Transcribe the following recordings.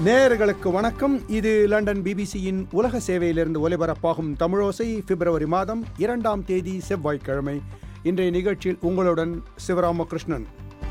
நேயர்களுக்கு வணக்கம் இது லண்டன் பிபிசியின் உலக சேவையிலிருந்து ஒலிபரப்பாகும் தமிழோசை பிப்ரவரி மாதம் இரண்டாம் தேதி செவ்வாய்க்கிழமை இன்றைய நிகழ்ச்சியில் உங்களுடன் சிவராமகிருஷ்ணன்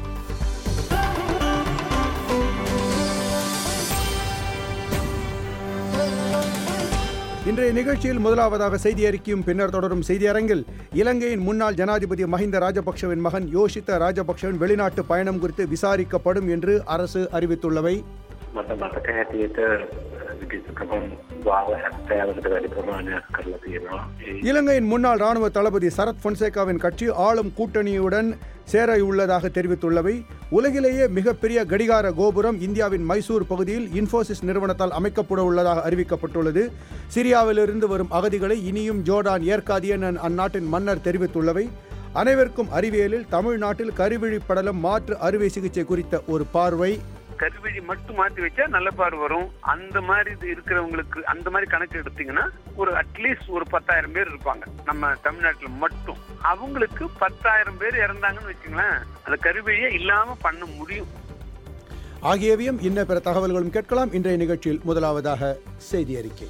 இன்றைய நிகழ்ச்சியில் முதலாவதாக செய்தி அறிக்கையும் பின்னர் தொடரும் செய்தி அரங்கில் இலங்கையின் முன்னாள் ஜனாதிபதி மஹிந்த ராஜபக்ஷவின் மகன் யோஷித்த ராஜபக்ஷவின் வெளிநாட்டு பயணம் குறித்து விசாரிக்கப்படும் என்று அரசு அறிவித்துள்ளவை මට මතක හැටියට විදිකමන් වාව හැත්තෑවකට වැඩි ප්‍රමාණයක් කරලා තියෙනවා ඒ இலங்கையின் முன்னாள் ராணுவ தளபதி சரத் பொன்சேகாவின் கட்சி ஆளும் கூட்டணியுடன் சேர உள்ளதாக தெரிவித்துள்ளவை உலகிலேயே மிகப்பெரிய கடிகார கோபுரம் இந்தியாவின் மைசூர் பகுதியில் இன்ஃபோசிஸ் நிறுவனத்தால் அமைக்கப்பட உள்ளதாக அறிவிக்கப்பட்டுள்ளது சிரியாவிலிருந்து வரும் அகதிகளை இனியும் ஜோர்டான் ஏற்காது என அந்நாட்டின் மன்னர் தெரிவித்துள்ளவை அனைவருக்கும் அறிவியலில் தமிழ்நாட்டில் கருவிழி படலம் மாற்று அறுவை சிகிச்சை குறித்த ஒரு பார்வை கருவழி மட்டும் மாத்தி வச்சா நல்ல பார்வை வரும் அந்த மாதிரி இது இருக்கிறவங்களுக்கு அந்த மாதிரி கணக்கு எடுத்தீங்கன்னா ஒரு அட்லீஸ்ட் ஒரு பத்தாயிரம் பேர் இருப்பாங்க நம்ம தமிழ்நாட்டுல மட்டும் அவங்களுக்கு பத்தாயிரம் பேர் இறந்தாங்கன்னு வச்சுங்களேன் அந்த கருவழியை இல்லாம பண்ண முடியும் ஆகியவையும் இன்ன பிற தகவல்களும் கேட்கலாம் இன்றைய நிகழ்ச்சியில் முதலாவதாக செய்தி அறிக்கை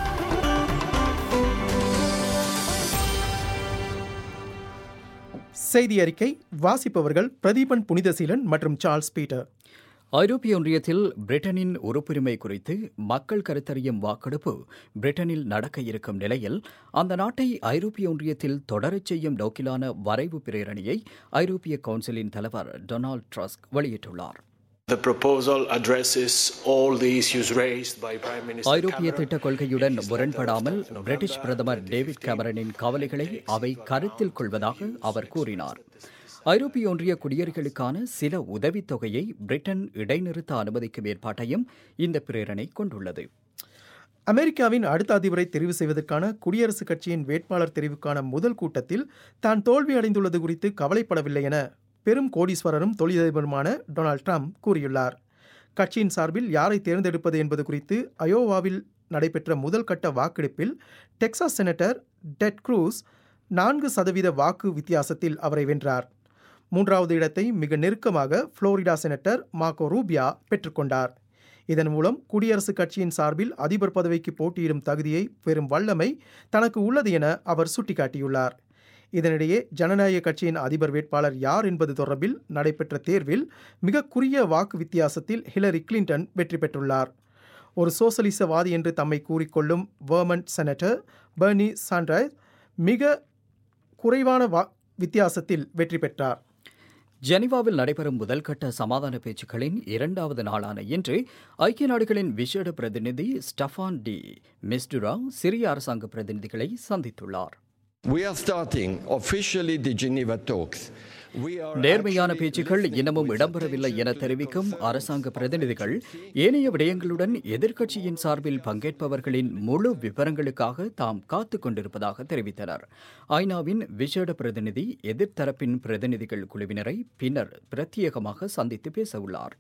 செய்தி அறிக்கை வாசிப்பவர்கள் பிரதீபன் புனிதசீலன் மற்றும் சார்ல்ஸ் பீட்டர் ஐரோப்பிய ஒன்றியத்தில் பிரிட்டனின் உறுப்புரிமை குறித்து மக்கள் கருத்தறியும் வாக்கெடுப்பு பிரிட்டனில் நடக்க இருக்கும் நிலையில் அந்த நாட்டை ஐரோப்பிய ஒன்றியத்தில் தொடரச் செய்யும் நோக்கிலான வரைவு பிரேரணியை ஐரோப்பிய கவுன்சிலின் தலைவர் டொனால்ட் ட்ரஸ்க் வெளியிட்டுள்ளார் The proposal addresses all the issues raised by Prime Minister ஐரோப்பிய Cameron. திட்டக் கொள்கையுடன் முரண்படாமல் பிரிட்டிஷ் பிரதமர் டேவிட் கேமரனின் கவலைகளை அவை கருத்தில் கொள்வதாக அவர் கூறினார் ஐரோப்பிய ஒன்றிய குடியேறிகளுக்கான சில உதவித்தொகையை பிரிட்டன் இடைநிறுத்த அனுமதிக்கும் ஏற்பாட்டையும் இந்த பிரேரணை கொண்டுள்ளது அமெரிக்காவின் அடுத்த அதிபரை தெரிவு செய்வதற்கான குடியரசுக் கட்சியின் வேட்பாளர் தெரிவுக்கான முதல் கூட்டத்தில் தான் தோல்வி அடைந்துள்ளது குறித்து கவலைப்படவில்லை என பெரும் கோடீஸ்வரரும் தொழிலதிபருமான டொனால்ட் ட்ரம்ப் கூறியுள்ளார் கட்சியின் சார்பில் யாரை தேர்ந்தெடுப்பது என்பது குறித்து அயோவாவில் நடைபெற்ற முதல் கட்ட வாக்கெடுப்பில் டெக்சாஸ் செனட்டர் டெட் க்ரூஸ் நான்கு சதவீத வாக்கு வித்தியாசத்தில் அவரை வென்றார் மூன்றாவது இடத்தை மிக நெருக்கமாக புளோரிடா செனட்டர் மார்க்கோ ரூபியா பெற்றுக்கொண்டார் இதன் மூலம் குடியரசுக் கட்சியின் சார்பில் அதிபர் பதவிக்கு போட்டியிடும் தகுதியை பெறும் வல்லமை தனக்கு உள்ளது என அவர் சுட்டிக்காட்டியுள்ளார் இதனிடையே ஜனநாயக கட்சியின் அதிபர் வேட்பாளர் யார் என்பது தொடர்பில் நடைபெற்ற தேர்வில் மிக குறுகிய வாக்கு வித்தியாசத்தில் ஹிலரி கிளின்டன் வெற்றி பெற்றுள்ளார் ஒரு சோசலிசவாதி என்று தம்மை கூறிக்கொள்ளும் வேர்மண்ட் செனட்டர் பெர்னி சாண்ட்ரஸ் மிக குறைவான வா வித்தியாசத்தில் வெற்றி பெற்றார் ஜெனீவாவில் நடைபெறும் முதல்கட்ட சமாதான பேச்சுக்களின் இரண்டாவது நாளான இன்று ஐக்கிய நாடுகளின் விசேட பிரதிநிதி ஸ்டஃபான் டி மிஸ்டுரா சிரிய அரசாங்க பிரதிநிதிகளை சந்தித்துள்ளார் We are starting officially the Geneva talks. We are நேர்மையான actually பேச்சுக்கள் listening இன்னமும் with இடம்பெறவில்லை என political தெரிவிக்கும் concerns அரசாங்க பிரதிநிதிகள் ஏனைய விடயங்களுடன் எதிர்க்கட்சியின் சார்பில் பங்கேற்பவர்களின் முழு விவரங்களுக்காக தாம் காத்துக் கொண்டிருப்பதாக தெரிவித்தனர் ஐநாவின் விசேட பிரதிநிதி எதிர்த்தரப்பின் பிரதிநிதிகள் குழுவினரை பின்னர் பிரத்யேகமாக சந்தித்து பேசவுள்ளார்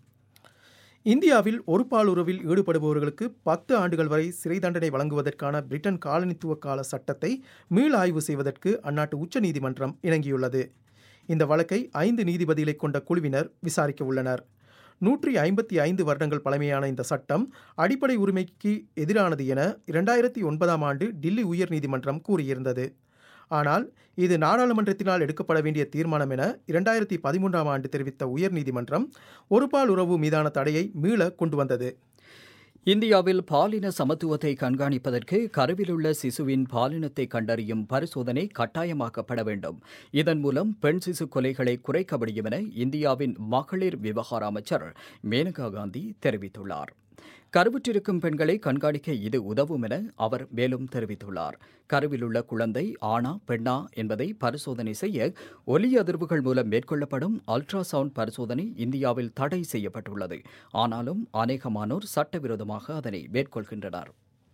இந்தியாவில் ஒரு பாலுறவில் ஈடுபடுபவர்களுக்கு பத்து ஆண்டுகள் வரை சிறை தண்டனை வழங்குவதற்கான பிரிட்டன் காலனித்துவ கால சட்டத்தை மீள் ஆய்வு செய்வதற்கு அந்நாட்டு உச்சநீதிமன்றம் இணங்கியுள்ளது இந்த வழக்கை ஐந்து நீதிபதிகளை கொண்ட குழுவினர் விசாரிக்க உள்ளனர் நூற்றி ஐம்பத்தி ஐந்து வருடங்கள் பழமையான இந்த சட்டம் அடிப்படை உரிமைக்கு எதிரானது என இரண்டாயிரத்தி ஒன்பதாம் ஆண்டு டில்லி உயர்நீதிமன்றம் கூறியிருந்தது ஆனால் இது நாடாளுமன்றத்தினால் எடுக்கப்பட வேண்டிய தீர்மானம் என இரண்டாயிரத்தி பதிமூன்றாம் ஆண்டு தெரிவித்த உயர்நீதிமன்றம் ஒருபால் உறவு மீதான தடையை மீள கொண்டு வந்தது இந்தியாவில் பாலின சமத்துவத்தை கண்காணிப்பதற்கு கருவிலுள்ள சிசுவின் பாலினத்தை கண்டறியும் பரிசோதனை கட்டாயமாக்கப்பட வேண்டும் இதன் மூலம் பெண் சிசு கொலைகளை குறைக்க முடியும் என இந்தியாவின் மகளிர் விவகார அமைச்சர் மேனகா காந்தி தெரிவித்துள்ளார் கருவுற்றிருக்கும் பெண்களை கண்காணிக்க இது உதவும் என அவர் மேலும் தெரிவித்துள்ளார் கருவிலுள்ள குழந்தை ஆணா பெண்ணா என்பதை பரிசோதனை செய்ய ஒலி அதிர்வுகள் மூலம் மேற்கொள்ளப்படும் அல்ட்ராசவுண்ட் பரிசோதனை இந்தியாவில் தடை செய்யப்பட்டுள்ளது ஆனாலும் அநேகமானோர் சட்டவிரோதமாக அதனை மேற்கொள்கின்றனர்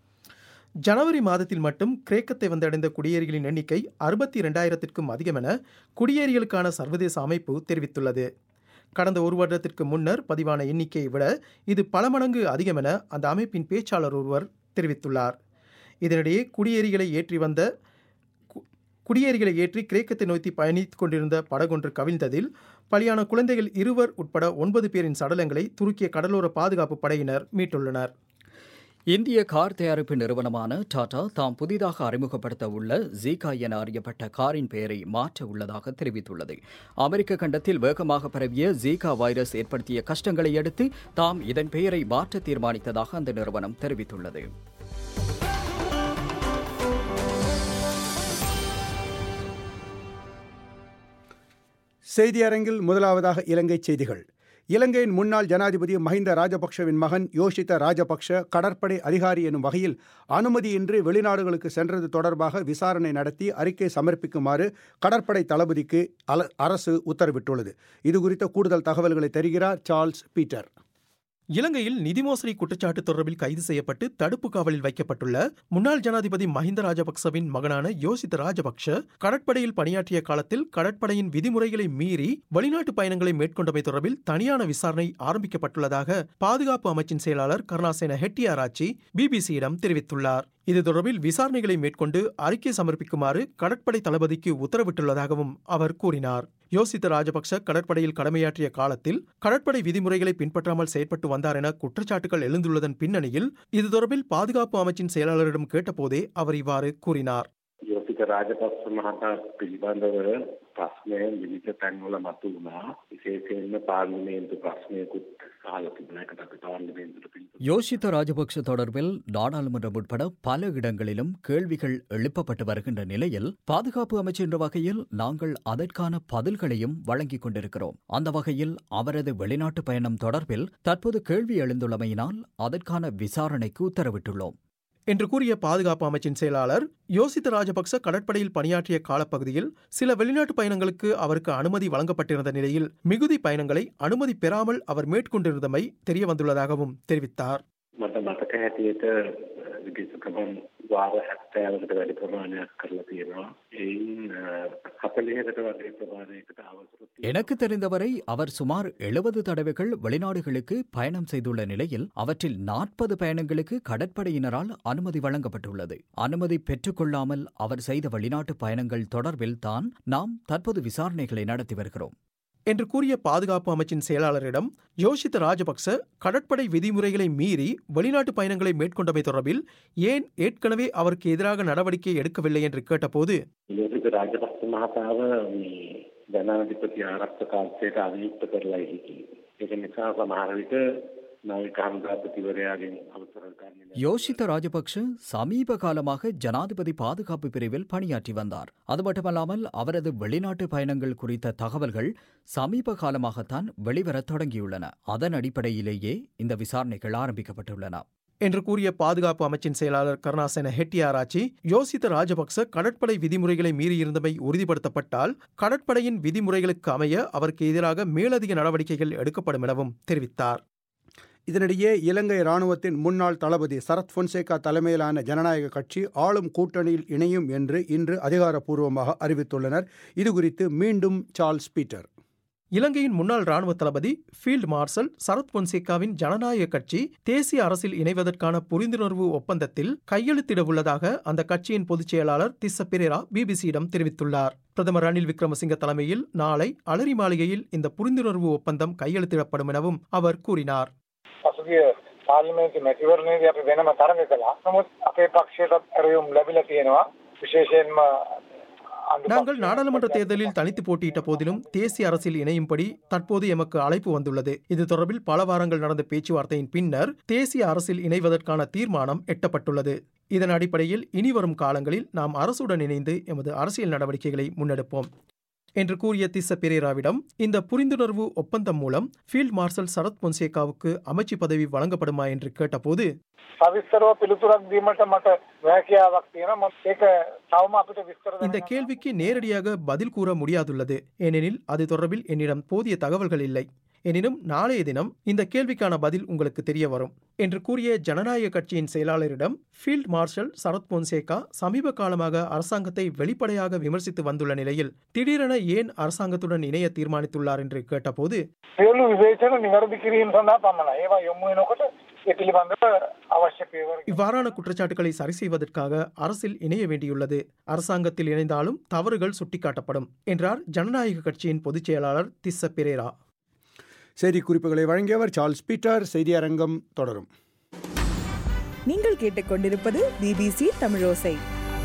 ஜனவரி மாதத்தில் மட்டும் கிரேக்கத்தை வந்தடைந்த குடியேறிகளின் எண்ணிக்கை அறுபத்தி இரண்டாயிரத்திற்கும் அதிகம் என குடியேறிகளுக்கான சர்வதேச அமைப்பு தெரிவித்துள்ளது கடந்த ஒரு வருடத்திற்கு முன்னர் பதிவான எண்ணிக்கையை விட இது பல மடங்கு அதிகம் என அந்த அமைப்பின் பேச்சாளர் ஒருவர் தெரிவித்துள்ளார் இதனிடையே குடியேறிகளை ஏற்றி வந்த கு- குடியேறிகளை ஏற்றி கிரேக்கத்தை நோக்கி பயணித்துக் கொண்டிருந்த படகொன்று கவிழ்ந்ததில் பலியான குழந்தைகள் இருவர் உட்பட ஒன்பது பேரின் சடலங்களை துருக்கிய கடலோர பாதுகாப்பு படையினர் மீட்டுள்ளனர் இந்திய கார் தயாரிப்பு நிறுவனமான டாடா தாம் புதிதாக அறிமுகப்படுத்த உள்ள ஜீகா என அறியப்பட்ட காரின் பெயரை மாற்ற உள்ளதாக தெரிவித்துள்ளது அமெரிக்க கண்டத்தில் வேகமாக பரவிய ஜீகா வைரஸ் ஏற்படுத்திய கஷ்டங்களை அடுத்து தாம் இதன் பெயரை மாற்ற தீர்மானித்ததாக அந்த நிறுவனம் தெரிவித்துள்ளது செய்தி அரங்கில் முதலாவதாக இலங்கை செய்திகள் இலங்கையின் முன்னாள் ஜனாதிபதி மஹிந்த ராஜபக்ஷவின் மகன் யோஷித்த ராஜபக்ஷ கடற்படை அதிகாரி எனும் வகையில் அனுமதியின்றி வெளிநாடுகளுக்கு சென்றது தொடர்பாக விசாரணை நடத்தி அறிக்கை சமர்ப்பிக்குமாறு கடற்படை தளபதிக்கு அல- அரசு உத்தரவிட்டுள்ளது இது குறித்த கூடுதல் தகவல்களை தருகிறார் சார்ல்ஸ் பீட்டர் இலங்கையில் நிதி மோசடி குற்றச்சாட்டு தொடர்பில் கைது செய்யப்பட்டு தடுப்பு காவலில் வைக்கப்பட்டுள்ள முன்னாள் ஜனாதிபதி மஹிந்த ராஜபக்சவின் மகனான யோசித்த ராஜபக்ஷ கடற்படையில் பணியாற்றிய காலத்தில் கடற்படையின் விதிமுறைகளை மீறி வெளிநாட்டு பயணங்களை மேற்கொண்டமை தொடர்பில் தனியான விசாரணை ஆரம்பிக்கப்பட்டுள்ளதாக பாதுகாப்பு அமைச்சின் செயலாளர் கருணாசேன ஹெட்டியாராச்சி பிபிசியிடம் தெரிவித்துள்ளார் இது தொடர்பில் விசாரணைகளை மேற்கொண்டு அறிக்கை சமர்ப்பிக்குமாறு கடற்படை தளபதிக்கு உத்தரவிட்டுள்ளதாகவும் அவர் கூறினார் யோசித்த ராஜபக்ச கடற்படையில் கடமையாற்றிய காலத்தில் கடற்படை விதிமுறைகளை பின்பற்றாமல் செயற்பட்டு வந்தார் என குற்றச்சாட்டுகள் எழுந்துள்ளதன் பின்னணியில் இது தொடர்பில் பாதுகாப்பு அமைச்சின் செயலாளரிடம் கேட்டபோதே அவர் இவ்வாறு கூறினார் යෝතික රාජපක්ෂ මහතා පිළිබඳව ප්‍රශ්නය විවිධ තැන්වල මතු වුණා විශේෂයෙන්ම පාර්ලිමේන්තු ප්‍රශ්නයකුත් අහලා තිබුණා ඒකට අපි පාර්ලිමේන්තුවට පිළිතුරු யோசித்த ராஜபக்ஷ தொடர்பில் நாடாளுமன்றம் உட்பட பல இடங்களிலும் கேள்விகள் எழுப்பப்பட்டு வருகின்ற நிலையில் பாதுகாப்பு அமைச்சு என்ற வகையில் நாங்கள் அதற்கான பதில்களையும் வழங்கிக் கொண்டிருக்கிறோம் அந்த வகையில் அவரது வெளிநாட்டு பயணம் தொடர்பில் தற்போது கேள்வி எழுந்துள்ளமையினால் அதற்கான விசாரணைக்கு உத்தரவிட்டுள்ளோம் என்று கூறிய பாதுகாப்பு அமைச்சின் செயலாளர் யோசித்த ராஜபக்ச கடற்படையில் பணியாற்றிய காலப்பகுதியில் சில வெளிநாட்டு பயணங்களுக்கு அவருக்கு அனுமதி வழங்கப்பட்டிருந்த நிலையில் மிகுதி பயணங்களை அனுமதி பெறாமல் அவர் மேற்கொண்டிருந்தமை தெரியவந்துள்ளதாகவும் தெரிவித்தார் මට මතක හැටියට විදේශකමන් වාර හැත්තෑවකට වැඩි ප්‍රමාණයක් කරලා තියෙනවා එයින් හතලිහකට වගේ ප්‍රමාණයකට අවසර எனக்கு தெரிந்தவரை அவர் சுமார் எழுபது தடவைகள் வெளிநாடுகளுக்கு பயணம் செய்துள்ள நிலையில் அவற்றில் நாற்பது பயணங்களுக்கு கடற்படையினரால் அனுமதி வழங்கப்பட்டுள்ளது அனுமதி பெற்றுக்கொள்ளாமல் அவர் செய்த வெளிநாட்டு பயணங்கள் தொடர்பில் தான் நாம் தற்போது விசாரணைகளை நடத்தி வருகிறோம் என்று கூறிய பாதுகாப்பு அமைச்சின் செயலாளரிடம் யோசித்த ராஜபக்ச கடற்படை விதிமுறைகளை மீறி வெளிநாட்டு பயணங்களை மேற்கொண்டமை தொடர்பில் ஏன் ஏற்கனவே அவருக்கு எதிராக நடவடிக்கை எடுக்கவில்லை என்று கேட்டபோது යෝතික රාජපක්ෂ මහතාව මේ ජනාධිපති ආරක්ෂක කාර්යයට අවියුක්ත කරලා හිටියේ. ඒක නිසා සමහර විට නාවික හමුදාපතිවරයාගෙන් අවසර ගන්නේ யோசித்த ராஜபக்ஷ சமீப காலமாக ஜனாதிபதி பாதுகாப்பு பிரிவில் பணியாற்றி வந்தார் அது மட்டுமல்லாமல் அவரது வெளிநாட்டு பயணங்கள் குறித்த தகவல்கள் சமீப காலமாகத்தான் வெளிவரத் தொடங்கியுள்ளன அதன் அடிப்படையிலேயே இந்த விசாரணைகள் ஆரம்பிக்கப்பட்டுள்ளன என்று கூறிய பாதுகாப்பு அமைச்சின் செயலாளர் கருணாசேன ஹெட்டியாராச்சி யோசித்த ராஜபக்ச கடற்படை விதிமுறைகளை மீறியிருந்தமை உறுதிப்படுத்தப்பட்டால் கடற்படையின் விதிமுறைகளுக்கு அமைய அவருக்கு எதிராக மேலதிக நடவடிக்கைகள் எடுக்கப்படும் எனவும் தெரிவித்தார் இதனிடையே இலங்கை ராணுவத்தின் முன்னாள் தளபதி சரத் பொன்சேகா தலைமையிலான ஜனநாயக கட்சி ஆளும் கூட்டணியில் இணையும் என்று இன்று அதிகாரப்பூர்வமாக அறிவித்துள்ளனர் இதுகுறித்து மீண்டும் சார்ல்ஸ் பீட்டர் இலங்கையின் முன்னாள் ராணுவ தளபதி ஃபீல்ட் மார்ஷல் சரத் பொன்சேகாவின் ஜனநாயக கட்சி தேசிய அரசில் இணைவதற்கான புரிந்துணர்வு ஒப்பந்தத்தில் கையெழுத்திட உள்ளதாக அந்த கட்சியின் பொதுச் செயலாளர் திஸ்ஸ பெரேரா பிபிசியிடம் தெரிவித்துள்ளார் பிரதமர் ரணில் விக்ரமசிங்க தலைமையில் நாளை அலரி மாளிகையில் இந்த புரிந்துணர்வு ஒப்பந்தம் கையெழுத்திடப்படும் எனவும் அவர் கூறினார் පසුගිය පාර්ලිමේන්තු මැතිවරණයේදී අපි වෙනම තරඟ කළා. නමුත් අපේ පක්ෂයටත් ඇරයුම් ලැබිලා තියෙනවා. විශේෂයෙන්ම අන්දු நாங்கள் පක්ෂය- நாடாளுமன்ற தேர்தலில் தனித்து போட்டியிட்ட போதிலும் தேசிய அரசில் இணையும்படி தற்போது எமக்கு அழைப்பு வந்துள்ளது இது தொடர்பில் பல வாரங்கள் நடந்த பேச்சுவார்த்தையின் பின்னர் தேசிய அரசில் இணைவதற்கான தீர்மானம் எட்டப்பட்டுள்ளது இதன் அடிப்படையில் இனிவரும் காலங்களில் நாம் அரசுடன் இணைந்து எமது அரசியல் நடவடிக்கைகளை முன்னெடுப்போம் என்று கூறிய திஸ்ஸ பெரேராவிடம் இந்த புரிந்துணர்வு ஒப்பந்தம் மூலம் ஃபீல்ட் மார்ஷல் சரத் பொன்சேகாவுக்கு அமைச்சு பதவி வழங்கப்படுமா என்று கேட்டபோது සවිස්තරව පිළිතුරක් දීමට මට වැකියාවක් තියෙනවා. මම ඒක තවම අපිට විස්තර இந்த දැනගන්න கேள்விக்கு நேரடியாக பதில் கூற முடியாதுள்ளது ஏனெனில் அது தொடர்பில் என்னிடம் போதிய தகவல்கள் இல்லை எனினும் நாளைய தினம் இந்த கேள்விக்கான பதில் உங்களுக்கு தெரிய வரும் என்று கூறிய ஜனநாயக கட்சியின் செயலாளரிடம் ஃபீல்ட் மார்ஷல் சரத் பொன்சேகா சமீப காலமாக அரசாங்கத்தை வெளிப்படையாக விமர்சித்து வந்துள்ள நிலையில் திடீரென ஏன் அரசாங்கத்துடன் இணைய தீர்மானித்துள்ளார் என்று கேட்டபோது සියලු විවේචන නිවැරදි කිරීම සඳහා පමණයි. ඒවා යොමු වෙනකොට ඒ පිළිබඳව අවශ්‍ය පියවර இவ்வாறான குற்றச்சாட்டுகளை சரி செய்வதற்காக அரசில் இணைய வேண்டியுள்ளது அரசாங்கத்தில் இணைந்தாலும் தவறுகள் சுட்டிக்காட்டப்படும் என்றார் ஜனநாயக கட்சியின் பொதுச் செயலாளர் திஸ்ஸ பெரேரா செய்தி குறிப்புகளை வழங்கியவர் சார்ல்ஸ் பீட்டர் செய்தி அரங்கம் தொடரும் நீங்கள் கேட்டுக்கொண்டிருப்பது பிபிசி தமிழோசை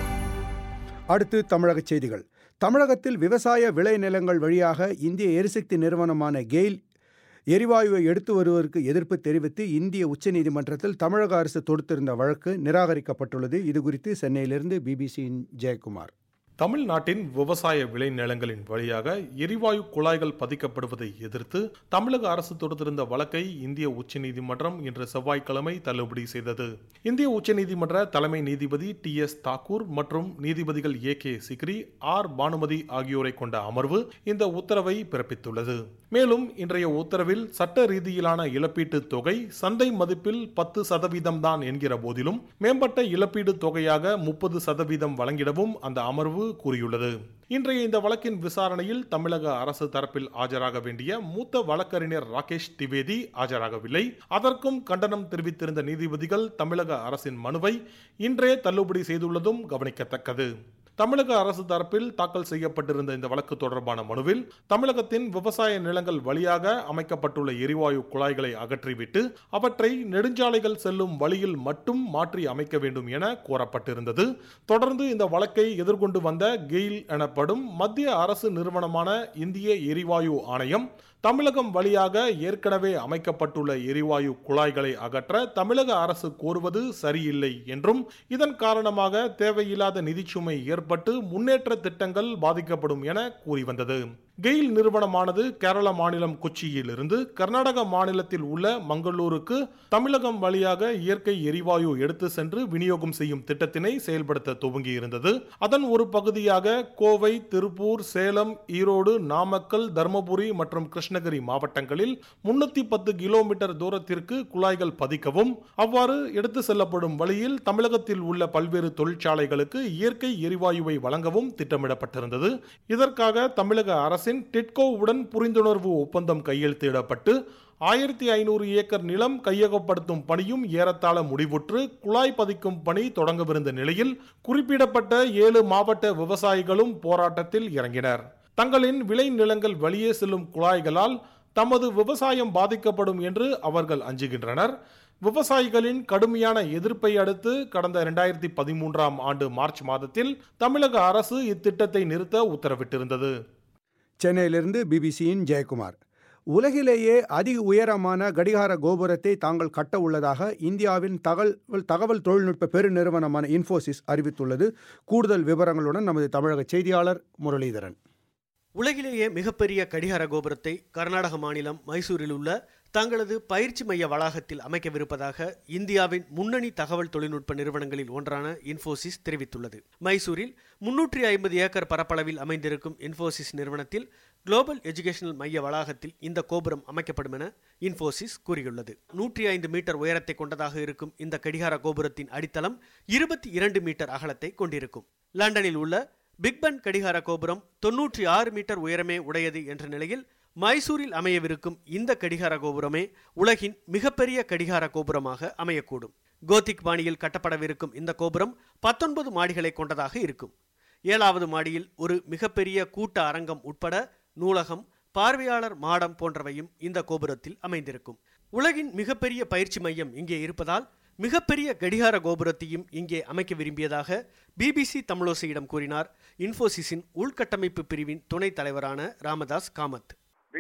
அடுத்து தமிழக செய்திகள் தமிழகத்தில் விவசாய விளைநிலங்கள் வழியாக இந்திய எரிசக்தி நிறுவனமான கெயில் எரிவாயுவை எடுத்து வருவதற்கு எதிர்ப்பு தெரிவித்து இந்திய உச்சநீதிமன்றத்தில் தமிழக அரசு தொடுத்திருந்த வழக்கு நிராகரிக்கப்பட்டுள்ளது இதுகுறித்து சென்னையிலிருந்து பிபிசியின் ஜெயக்குமார் தமிழ்நாட்டின் விவசாய விளைநிலங்களின் வழியாக எரிவாயு குழாய்கள் பதிக்கப்படுவதை எதிர்த்து தமிழக அரசு தொடுத்திருந்த வழக்கை இந்திய உச்சநீதிமன்றம் இன்று செவ்வாய்க்கிழமை தள்ளுபடி செய்தது இந்திய உச்சநீதிமன்ற தலைமை நீதிபதி டி எஸ் தாக்கூர் மற்றும் நீதிபதிகள் A K Sikri R Banumathi ஆகியோரை கொண்ட அமர்வு இந்த உத்தரவை பிறப்பித்துள்ளது மேலும் இன்றைய உத்தரவில் சட்ட ரீதியிலான இழப்பீட்டு தொகை சந்தை மதிப்பில் பத்து சதவீதம் தான் என்கிற போதிலும் மேம்பட்ட இழப்பீடு தொகையாக முப்பது சதவீதம் வழங்கிடவும் அந்த அமர்வு கூறியுள்ளது இன்றைய இந்த வழக்கின் விசாரணையில் தமிழக அரசு தரப்பில் ஆஜராக வேண்டிய மூத்த வழக்கறிஞர் ராகேஷ் திவேதி ஆஜராகவில்லை அதற்கும் கண்டனம் தெரிவித்திருந்த நீதிபதிகள் தமிழக அரசின் மனுவை இன்றே தள்ளுபடி செய்துள்ளதும் கவனிக்கத்தக்கது தமிழக அரசு தரப்பில் தாக்கல் செய்யப்பட்டிருந்த இந்த வழக்கு தொடர்பான மனுவில் தமிழகத்தின் விவசாய நிலங்கள் வழியாக அமைக்கப்பட்டுள்ள எரிவாயு குழாய்களை அகற்றிவிட்டு அவற்றை நெடுஞ்சாலைகள் செல்லும் வழியில் மட்டும் மாற்றி அமைக்க வேண்டும் என கோரப்பட்டிருந்தது தொடர்ந்து இந்த வழக்கை எதிர்கொண்டு வந்த கெயில் எனப்படும் மத்திய அரசு நிறுவனமான இந்திய எரிவாயு ஆணையம் தமிழகம் வழியாக ஏற்கனவே அமைக்கப்பட்டுள்ள எரிவாயு குழாய்களை அகற்ற தமிழக அரசு கோருவது சரியில்லை என்றும் இதன் காரணமாக தேவையில்லாத நிதிச்சுமை ஏற்பட்டு முன்னேற்ற திட்டங்கள் பாதிக்கப்படும் என கூறி வந்தது கெயில் நிறுவனமானது கேரள மாநிலம் கொச்சியில் இருந்து கர்நாடக மாநிலத்தில் உள்ள மங்களூருக்கு தமிழகம் வழியாக இயற்கை எரிவாயு எடுத்து சென்று விநியோகம் செய்யும் திட்டத்தினை செயல்படுத்த துவங்கி இருந்தது அதன் ஒரு பகுதியாக கோவை திருப்பூர் சேலம் ஈரோடு நாமக்கல் தருமபுரி மற்றும் கிருஷ்ணகிரி மாவட்டங்களில் முன்னூத்தி பத்து கிலோமீட்டர் தூரத்திற்கு குழாய்கள் பதிக்கவும் அவ்வாறு எடுத்து செல்லப்படும் வழியில் தமிழகத்தில் உள்ள பல்வேறு தொழிற்சாலைகளுக்கு இயற்கை எரிவாயுவை வழங்கவும் திட்டமிடப்பட்டிருந்தது இதற்காக தமிழக அரசின் டிட்கோவுடன் புரிந்துணர்வு ஒப்பந்தம் கையெழுத்திடப்பட்டு ஆயிரத்தி ஐநூறு ஏக்கர் நிலம் கையகப்படுத்தும் பணியும் ஏறத்தாழ முடிவுற்று குழாய் பதிக்கும் பணி தொடங்கவிருந்த நிலையில் குறிப்பிடப்பட்ட ஏழு மாவட்ட விவசாயிகளும் போராட்டத்தில் இறங்கினர் தங்களின் விளை நிலங்கள் வழியே செல்லும் குழாய்களால் தமது விவசாயம் பாதிக்கப்படும் என்று அவர்கள் அஞ்சுகின்றனர் விவசாயிகளின் கடுமையான எதிர்ப்பை அடுத்து கடந்த இரண்டாயிரத்தி பதிமூன்றாம் ஆண்டு மார்ச் மாதத்தில் தமிழக அரசு இத்திட்டத்தை நிறுத்த உத்தரவிட்டிருந்தது சென்னையிலிருந்து பிபிசியின் ஜெயக்குமார் உலகிலேயே அதிக உயரமான கடிகார கோபுரத்தை தாங்கள் கட்ட உள்ளதாக இந்தியாவின் தகவல் தகவல் தொழில்நுட்ப பெருநிறுவனமான இன்ஃபோசிஸ் அறிவித்துள்ளது கூடுதல் விவரங்களுடன் நமது தமிழக செய்தியாளர் முரளிதரன் உலகிலேயே மிகப்பெரிய கடிகார கோபுரத்தை கர்நாடக மாநிலம் மைசூரில் உள்ள தங்களது பயிற்சி மைய வளாகத்தில் அமைக்கவிருப்பதாக இந்தியாவின் முன்னணி தகவல் தொழில்நுட்ப நிறுவனங்களில் ஒன்றான இன்ஃபோசிஸ் தெரிவித்துள்ளது மைசூரில் முன்னூற்றி ஐம்பது ஏக்கர் பரப்பளவில் அமைந்திருக்கும் இன்ஃபோசிஸ் நிறுவனத்தில் குளோபல் எஜுகேஷனல் மைய வளாகத்தில் இந்த கோபுரம் அமைக்கப்படும் என இன்ஃபோசிஸ் கூறியுள்ளது நூற்றி ஐந்து மீட்டர் உயரத்தை கொண்டதாக இருக்கும் இந்த கடிகார கோபுரத்தின் அடித்தளம் இருபத்தி இரண்டு மீட்டர் அகலத்தை கொண்டிருக்கும் லண்டனில் உள்ள பிக்பன் கடிகார கோபுரம் தொன்னூற்றி ஆறு மீட்டர் உயரமே உடையது என்ற நிலையில் மைசூரில் அமையவிருக்கும் இந்த கடிகார கோபுரமே உலகின் மிகப்பெரிய கடிகார கோபுரமாக அமையக்கூடும் கோத்திக் பாணியில் கட்டப்படவிருக்கும் இந்த கோபுரம் பத்தொன்பது மாடிகளை கொண்டதாக இருக்கும் ஏழாவது மாடியில் ஒரு மிகப்பெரிய கூட்ட அரங்கம் உட்பட நூலகம் பார்வையாளர் மாடம் போன்றவையும் இந்த கோபுரத்தில் அமைந்திருக்கும் உலகின் மிகப்பெரிய பயிற்சி மையம் இங்கே இருப்பதால் மிகப்பெரிய கடிகார கோபுரத்தையும் இங்கே அமைக்க விரும்பியதாக பிபிசி தமிழோசையிடம் கூறினார் இன்ஃபோசிஸின் உள்கட்டமைப்பு பிரிவின் துணைத் தலைவரான ராமதாஸ் காமத்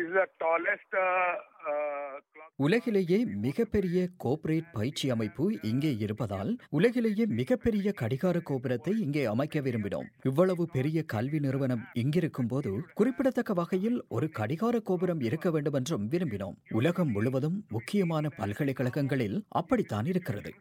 உலகிலேயே மிகப்பெரிய கோபரேட் பயிற்சி அமைப்பு இங்கே இருப்பதால் உலகிலேயே மிகப்பெரிய கடிகார கோபுரத்தை இங்கே அமைக்க விரும்பினோம் இவ்வளவு பெரிய கல்வி நிறுவனம் இங்கிருக்கும் போது குறிப்பிடத்தக்க வகையில் ஒரு கடிகார கோபுரம் இருக்க வேண்டும் என்றும் விரும்பினோம் உலகம் முழுவதும் முக்கியமான பல்கலைக்கழகங்களில் அப்படித்தான் இருக்கிறது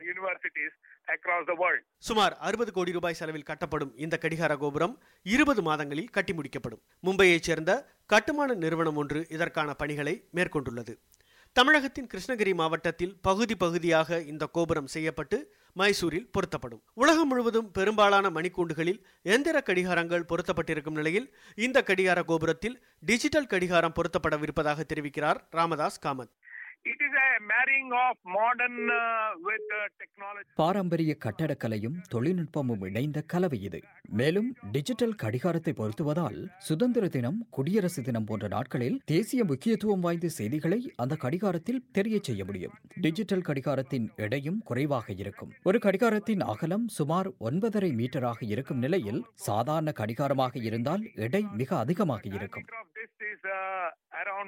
சுமார் அறுபது கோடி ரூபாய் செலவில் கட்டப்படும் இந்த கடிகார கோபுரம் இருபது மாதங்களில் கட்டி முடிக்கப்படும் மும்பையைச் சேர்ந்த கட்டுமான நிறுவனம் ஒன்று இதற்கான பணிகளை மேற்கொண்டுள்ளது தமிழகத்தின் கிருஷ்ணகிரி மாவட்டத்தில் பகுதி பகுதியாக இந்த கோபுரம் செய்யப்பட்டு மைசூரில் பொருத்தப்படும் உலகம் முழுவதும் பெரும்பாலான மணிக்கூண்டுகளில் எந்திர கடிகாரங்கள் பொருத்தப்பட்டிருக்கும் நிலையில் இந்த கடிகார கோபுரத்தில் டிஜிட்டல் கடிகாரம் பொருத்தப்படவிருப்பதாக தெரிவிக்கிறார் Ramadoss Kamath It is a marrying of modern uh, with uh, technology. பாரம்பரிய கட்டடக்கலையும் தொழில்நுட்பமும் இணைந்த கலவை இது மேலும் டிஜிட்டல் கடிகாரத்தை பொருத்துவதால் சுதந்திர தினம் குடியரசு தினம் போன்ற நாட்களில் தேசிய முக்கியத்துவம் வாய்ந்த செய்திகளை அந்த கடிகாரத்தில் தெரிய செய்ய முடியும் டிஜிட்டல் கடிகாரத்தின் எடையும் குறைவாக இருக்கும் ஒரு கடிகாரத்தின் அகலம் சுமார் ஒன்பதரை மீட்டராக இருக்கும் நிலையில் சாதாரண கடிகாரமாக இருந்தால் எடை மிக அதிகமாக இருக்கும் This is uh, around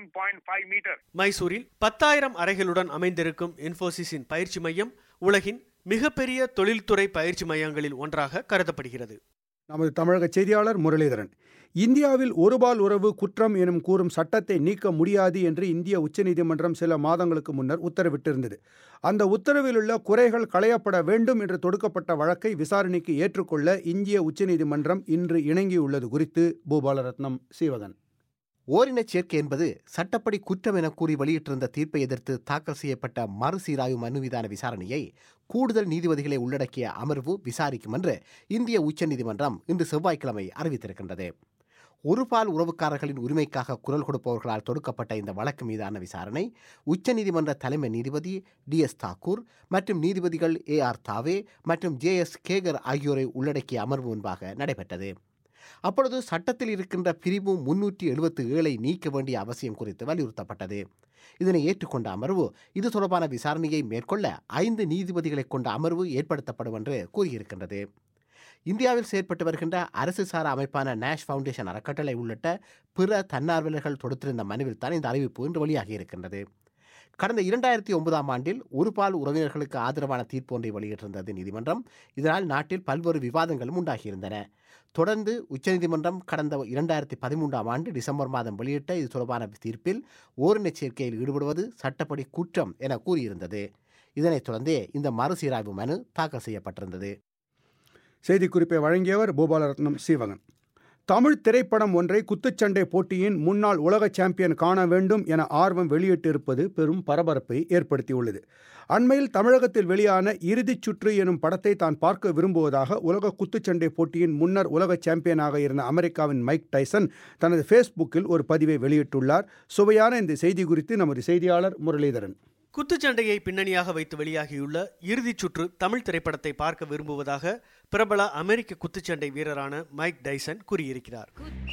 9.5 meter. மைசூரில் பத்தாயிரம் அறைகளுடன் அமைந்திருக்கும் இன்ஃபோசிஸின் பயிற்சி மையம் உலகின் மிகப்பெரிய தொழில்துறை பயிற்சி மையங்களில் ஒன்றாக கருதப்படுகிறது நமது தமிழக செய்தியாளர் முரளிதரன் இந்தியாவில் ஒருபால் உறவு குற்றம் எனும் கூறும் சட்டத்தை நீக்க முடியாது என்று இந்திய உச்சநீதிமன்றம் சில மாதங்களுக்கு முன்னர் உத்தரவிட்டிருந்தது அந்த உத்தரவில் உள்ள குறைகள் களையப்பட வேண்டும் என்று தொடுக்கப்பட்ட வழக்கை விசாரணைக்கு ஏற்றுக்கொள்ள இந்திய உச்சநீதிமன்றம் இன்று இணங்கியுள்ளது குறித்து பூபாலரத்னம் சீவகன் ஓரினச் சேர்க்கை என்பது சட்டப்படி குற்றம் என கூறி வெளியிட்டிருந்த தீர்ப்பை எதிர்த்து தாக்கல் செய்யப்பட்ட மறுசீராய்வு மனு மீதான விசாரணையை கூடுதல் நீதிபதிகளை உள்ளடக்கிய அமர்வு விசாரிக்கும் என்று இந்திய உச்சநீதிமன்றம் இன்று செவ்வாய்க்கிழமை அறிவித்திருக்கின்றது ஒருபால் உறவுக்காரர்களின் உரிமைக்காக குரல் கொடுப்பவர்களால் தொடுக்கப்பட்ட இந்த வழக்கு மீதான விசாரணை உச்சநீதிமன்ற தலைமை நீதிபதி டி எஸ் தாக்கூர் மற்றும் நீதிபதிகள் ஏ ஆர் தாவே மற்றும் ஜே எஸ் கேகர் ஆகியோரை உள்ளடக்கிய அமர்வு முன்பாக நடைபெற்றது அப்பொழுது சட்டத்தில் இருக்கின்ற பிரிவு முன்னூற்றி எழுபத்து ஏழை நீக்க வேண்டிய அவசியம் குறித்து வலியுறுத்தப்பட்டது இதனை ஏற்றுக்கொண்ட அமர்வு இது தொடர்பான விசாரணையை மேற்கொள்ள ஐந்து நீதிபதிகளை கொண்ட அமர்வு ஏற்படுத்தப்படும் என்று கூறியிருக்கின்றது இந்தியாவில் செயற்பட்டு வருகின்ற அரசு சாரா அமைப்பான நேஷ் ஃபவுண்டேஷன் அறக்கட்டளை உள்ளிட்ட பிற தன்னார்வலர்கள் தொடுத்திருந்த மனுவில் தான் இந்த அறிவிப்பு இன்று வெளியாகி இருக்கின்றது கடந்த இரண்டாயிரத்தி ஒன்பதாம் ஆண்டில் ஒருபால் உறவினர்களுக்கு ஆதரவான தீர்ப்பு ஒன்றை வெளியிட்டிருந்தது நீதிமன்றம் இதனால் நாட்டில் பல்வேறு விவாதங்களும் உண்டாகியிருந்தன தொடர்ந்து உச்சநீதிமன்றம் கடந்த இரண்டாயிரத்தி பதிமூன்றாம் ஆண்டு டிசம்பர் மாதம் வெளியிட்ட இது தொடர்பான தீர்ப்பில் ஓரினச் சேர்க்கையில் ஈடுபடுவது சட்டப்படி குற்றம் என கூறியிருந்தது இதனைத் தொடர்ந்தே இந்த மறுசீராய்வு மனு தாக்கல் செய்யப்பட்டிருந்தது செய்திக்குறிப்பை வழங்கியவர் பூபாலரத்னம் சீவகன் தமிழ் திரைப்படம் ஒன்றை குத்துச்சண்டை போட்டியின் முன்னாள் உலக சாம்பியன் காண வேண்டும் என ஆர்வம் வெளியிட்டிருப்பது பெரும் பரபரப்பை ஏற்படுத்தியுள்ளது அண்மையில் தமிழகத்தில் வெளியான இறுதிச் சுற்று எனும் படத்தை தான் பார்க்க விரும்புவதாக உலக குத்துச்சண்டை போட்டியின் முன்னர் உலக சாம்பியனாக இருந்த அமெரிக்காவின் மைக் டைசன் தனது ஃபேஸ்புக்கில் ஒரு பதிவை வெளியிட்டுள்ளார் சுவையான இந்த செய்தி குறித்து நமது செய்தியாளர் முரளிதரன் குத்துச்சண்டையை பின்னணியாக வைத்து வெளியாகியுள்ள இறுதிச் சுற்று தமிழ் திரைப்படத்தை பார்க்க விரும்புவதாக பிரபல அமெரிக்க குத்துச்சண்டை வீரரான மைக் டைசன் கூறியிருக்கிறார்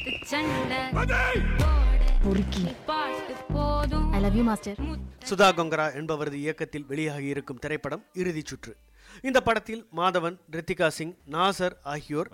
சுதா கொங்கரா என்பவரது இயக்கத்தில் வெளியாகியிருக்கும் திரைப்படம் இறுதிச் சுற்று இந்த படத்தில் மாதவன் ரித்திகா சிங் நாசர் ஆகியோர்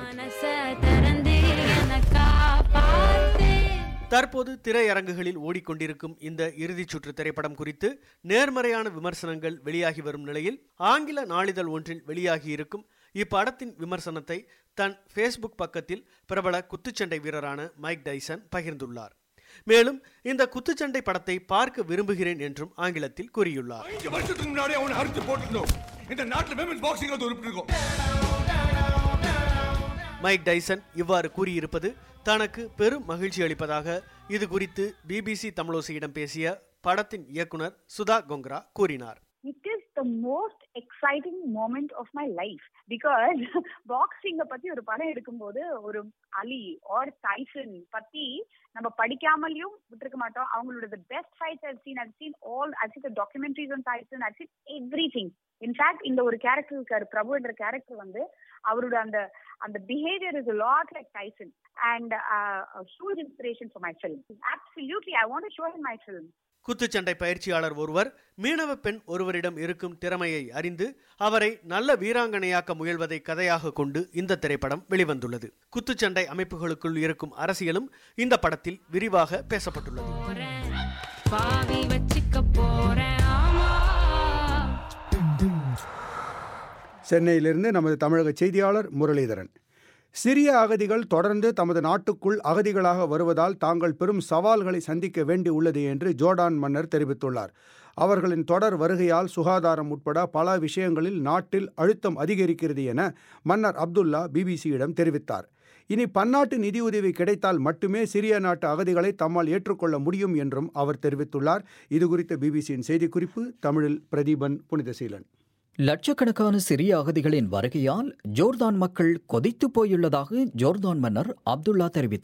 நடித்திருக்கிறார் தற்போது திரையரங்குகளில் ஓடிக்கொண்டிருக்கும் இந்த இறுதிச் சுற்று திரைப்படம் குறித்து நேர்மறையான விமர்சனங்கள் வெளியாகி வரும் நிலையில் ஆங்கில நாளிதழ் ஒன்றில் வெளியாகியிருக்கும் இப்படத்தின் விமர்சனத்தை தன் ஃபேஸ்புக் பக்கத்தில் பிரபல குத்துச்சண்டை வீரரான மைக் டைசன் பகிர்ந்துள்ளார் மேலும் இந்த குத்துச்சண்டை படத்தை பார்க்க விரும்புகிறேன் என்றும் ஆங்கிலத்தில் கூறியுள்ளார் வருஷத்துக்கு முன்னாடி அவனை அறுத்து போட்டுக்கணும் இந்த நாட்டில் விமன்ஸ் பாக்ஸிங் அது உறுப்பிருக்கும் மைக் டைசன் இவ்வாறு கூறியிருப்பது தனக்கு பெரும் மகிழ்ச்சி அளிப்பதாக இது குறித்து பிபிசி தமிழோசையிடம் பேசிய படத்தின் இயக்குனர் சுதா கொங்ரா கூறினார் it is the most exciting moment of my life because பாக்ஸிங்க பத்தி ஒரு படம் எடுக்கும்போது ஒரு அலி ஆர் டைசன் பத்தி நம்ம படிக்காமலையும் விட்டுருக்க மாட்டோம் அவங்களோட best fights I've seen I've seen all I seen the documentaries on Tyson I seen everything in fact இந்த ஒரு கேரக்டர் இருக்காரு பிரபு என்ற கேரக்டர் வந்து அவரோட அந்த அந்த behaviour is lot like Tyson and huge inspiration for my film absolutely I want show in my film குத்துச்சண்டை பயிற்சியாளர் ஒருவர் மீனவ பெண் ஒருவரிடம் இருக்கும் திறமையை அறிந்து அவரை நல்ல வீராங்கனையாக்க முயல்வதை கதையாக கொண்டு இந்த திரைப்படம் வெளிவந்துள்ளது குத்துச்சண்டை அமைப்புகளுக்குள் இருக்கும் அரசியலும் இந்த படத்தில் விரிவாக பேசப்பட்டுள்ளது சென்னையிலிருந்து நமது தமிழக செய்தியாளர் முரளிதரன் சிரிய அகதிகள் தொடர்ந்து தமது நாட்டுக்குள் அகதிகளாக வருவதால் தாங்கள் பெரும் சவால்களை சந்திக்க வேண்டியுள்ளது என்று ஜோர்டான் மன்னர் தெரிவித்துள்ளார் அவர்களின் தொடர் வருகையால் சுகாதாரம் உட்பட பல விஷயங்களில் நாட்டில் அழுத்தம் அதிகரிக்கிறது என மன்னர் அப்துல்லா பிபிசியிடம் தெரிவித்தார் இனி பன்னாட்டு நிதியுதவி கிடைத்தால் மட்டுமே சிரிய நாட்டு அகதிகளை தம்மால் ஏற்றுக்கொள்ள முடியும் என்றும் அவர் தெரிவித்துள்ளார் இதுகுறித்த பிபிசியின் செய்திக்குறிப்பு தமிழில் பிரதீபன் புனிதசீலன் லட்சக்கணக்கான சிரிய அகதிகளின் வருகையால் ஜோர்தான் மக்கள் கொதித்து போயுள்ளதாக ஜோர்தான் மன்னர் அப்துல்லா தெரிவித்தார்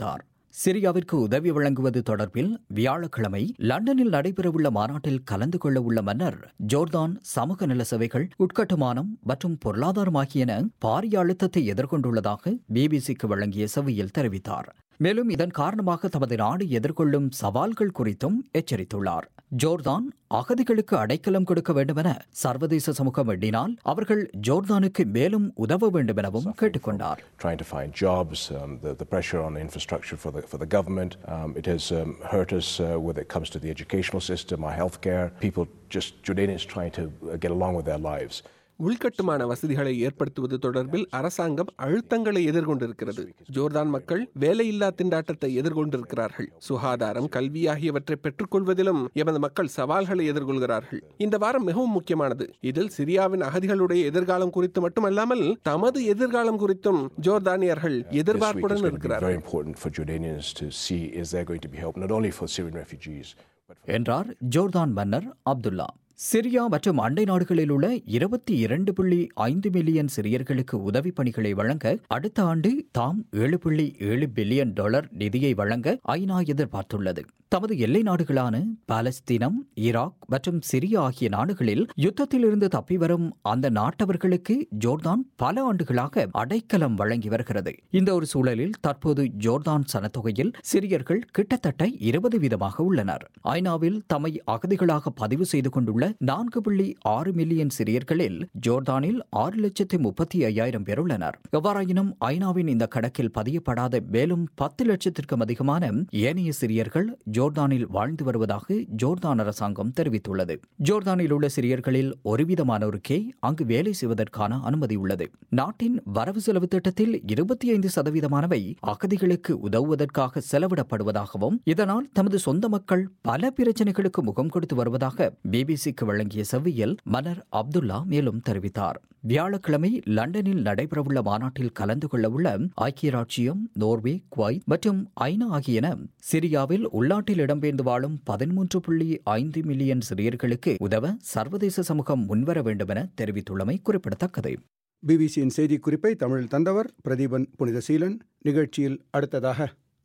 சிரியாவிற்கு உதவி வழங்குவது தொடர்பில் வியாழக்கிழமை லண்டனில் நடைபெறவுள்ள மாநாட்டில் கலந்து கொள்ள உள்ள மன்னர் ஜோர்தான் சமூக நல சேவைகள் உட்கட்டுமானம் மற்றும் பொருளாதாரம் ஆகியன பாரிய அழுத்தத்தை எதிர்கொண்டுள்ளதாக பிபிசிக்கு வழங்கிய செவ்வியில் தெரிவித்தார் மேலும் இதன் காரணமாக தமது நாடு எதிர்கொள்ளும் சவால்கள் குறித்தும் எச்சரித்துள்ளார் ஜோர்தான் அகதிகளுக்கு அடைக்கலம் கொடுக்க வேண்டுமென சர்வதேச சமூகம் எண்ணினால் அவர்கள் ஜோர்தானுக்கு மேலும் உதவ வேண்டுமெனவும் கேட்டுக்கொண்டார் trying to find jobs, um, the, the pressure on infrastructure for the, for the government. Um, it has um, hurt us uh, when it comes to the educational system, our healthcare. People just, Jordanians trying to uh, get along with their lives. உள்கட்டுமான வசதிகளை ஏற்படுத்துவது தொடர்பில் அரசாங்கம் அழுத்தங்களை எதிர்கொண்டிருக்கிறது ஜோர்தான் மக்கள் வேலையில்லா திண்டாட்டத்தை எதிர்கொண்டிருக்கிறார்கள் சுகாதாரம் கல்வி ஆகியவற்றை பெற்றுக்கொள்வதிலும் எமது மக்கள் சவால்களை எதிர்கொள்கிறார்கள் இந்த வாரம் மிகவும் முக்கியமானது இதில் சிரியாவின் அகதிகளுடைய எதிர்காலம் குறித்து மட்டுமல்லாமல் தமது எதிர்காலம் குறித்தும் ஜோர்தானியர்கள் This week is எதிர்பார்ப்புடன் going to be இருக்கிறார்கள் very important for Jordanians to see is there going to be help not only for Syrian refugees, என்றார் ஜோர்தான் மன்னர் அப்துல்லா சிரியா மற்றும் அண்டை நாடுகளில் உள்ள இருபத்தி இரண்டு புள்ளி ஐந்து மில்லியன் சிரியர்களுக்கு உதவி பணிகளை வழங்க அடுத்த ஆண்டு தாம் ஏழு புள்ளி ஏழு பில்லியன் டாலர் நிதியை வழங்க ஐநா எதிர்பார்த்துள்ளது தமது எல்லை நாடுகளான பாலஸ்தீனம் ஈராக் மற்றும் சிரியா ஆகிய நாடுகளில் யுத்தத்திலிருந்து தப்பி வரும் அந்த நாட்டவர்களுக்கு ஜோர்தான் பல ஆண்டுகளாக அடைக்கலம் வழங்கி வருகிறது இந்த ஒரு சூழலில் தற்போது ஜோர்தான் சனத்தொகையில் சிரியர்கள் கிட்டத்தட்ட இருபது வீதமாக உள்ளனர் ஐநாவில் தம்மை அகதிகளாக பதிவு செய்து கொண்டுள்ள நான்கு புள்ளி ஆறு மில்லியன் சிரியர்களில் ஜோர்தானில் ஆறு லட்சத்து முப்பத்தி ஐயாயிரம் பேர் உள்ளனர் எவ்வாறாயினும் ஐநாவின் இந்த கணக்கில் பதியப்படாத மேலும் பத்து லட்சத்திற்கும் அதிகமான ஏனைய சிரியர்கள் ஜோர்தானில் வாழ்ந்து வருவதாக ஜோர்தான் அரசாங்கம் தெரிவித்துள்ளது ஜோர்தானில் உள்ள சிரியர்களில் ஒரு வீதமானோருக்கே அங்கு வேலை செய்வதற்கான அனுமதி உள்ளது நாட்டின் வரவு செலவு திட்டத்தில் இருபத்தி ஐந்து சதவீதமானவை அகதிகளுக்கு உதவுவதற்காக செலவிடப்படுவதாகவும் இதனால் தமது சொந்த மக்கள் பல பிரச்சனைகளுக்கு முகம் கொடுத்து வருவதாக பிபிசிக்கு வழங்கிய செவ்வியில் மன்னர் அப்துல்லா மேலும் தெரிவித்தார் வியாழக்கிழமை லண்டனில் நடைபெறவுள்ள மாநாட்டில் கலந்து கொள்ளவுள்ள ஐக்கிய ராச்சியம் நோர்வே குவைத் மற்றும் ஐநா ஆகியன சிரியாவில் உள்நாட்டில் இடம்பெயர்ந்து வாழும் பதிமூன்று புள்ளி ஐந்து மில்லியன் சிறியர்களுக்கு உதவ சர்வதேச சமூகம் முன்வர வேண்டும் என தெரிவித்துள்ளமை குறிப்பிடத்தக்கது பிபிசியின் செய்திக்குறிப்பை தமிழில் தந்தவர் பிரதீபன் புனிதசீலன் நிகழ்ச்சியில் அடுத்ததாக